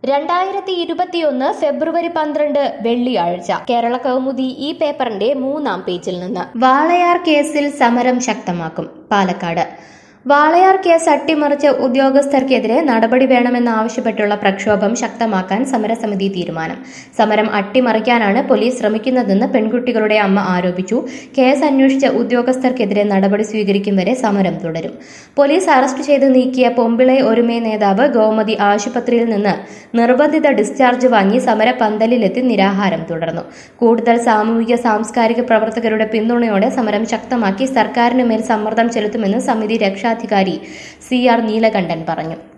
രണ്ടായിരത്തി ഇരുപത്തിയൊന്ന് ഫെബ്രുവരി പന്ത്രണ്ട് വെള്ളിയാഴ്ച കേരള കൗമുദി ഈ പേപ്പറിന്റെ മൂന്നാം പേജിൽ നിന്ന് വാളയാർ കേസിൽ സമരം ശക്തമാക്കും പാലക്കാട് വാളയാർ കേസ് അട്ടിമറിച്ച ഉദ്യോഗസ്ഥർക്കെതിരെ നടപടി വേണമെന്നാവശ്യപ്പെട്ടുള്ള പ്രക്ഷോഭം ശക്തമാക്കാൻ സമരസമിതി തീരുമാനം സമരം അട്ടിമറിക്കാനാണ് പോലീസ് ശ്രമിക്കുന്നതെന്ന് പെൺകുട്ടികളുടെ അമ്മ ആരോപിച്ചു കേസ് അന്വേഷിച്ച ഉദ്യോഗസ്ഥർക്കെതിരെ നടപടി സ്വീകരിക്കും വരെ സമരം തുടരും പോലീസ് അറസ്റ്റ് ചെയ്ത് നീക്കിയ പൊമ്പിളെ ഒരുമേ നേതാവ് ഗോമതി ആശുപത്രിയിൽ നിന്ന് നിർബന്ധിത ഡിസ്ചാർജ് വാങ്ങി സമര പന്തലിലെത്തി നിരാഹാരം തുടർന്നു കൂടുതൽ സാമൂഹിക സാംസ്കാരിക പ്രവർത്തകരുടെ പിന്തുണയോടെ സമരം ശക്തമാക്കി സർക്കാരിന് മേൽ സമ്മർദ്ദം ചെലുത്തുമെന്ന് സമിതി രക്ഷാധികാരി സി ആർ നീലകണ്ഠൻ പറഞ്ഞു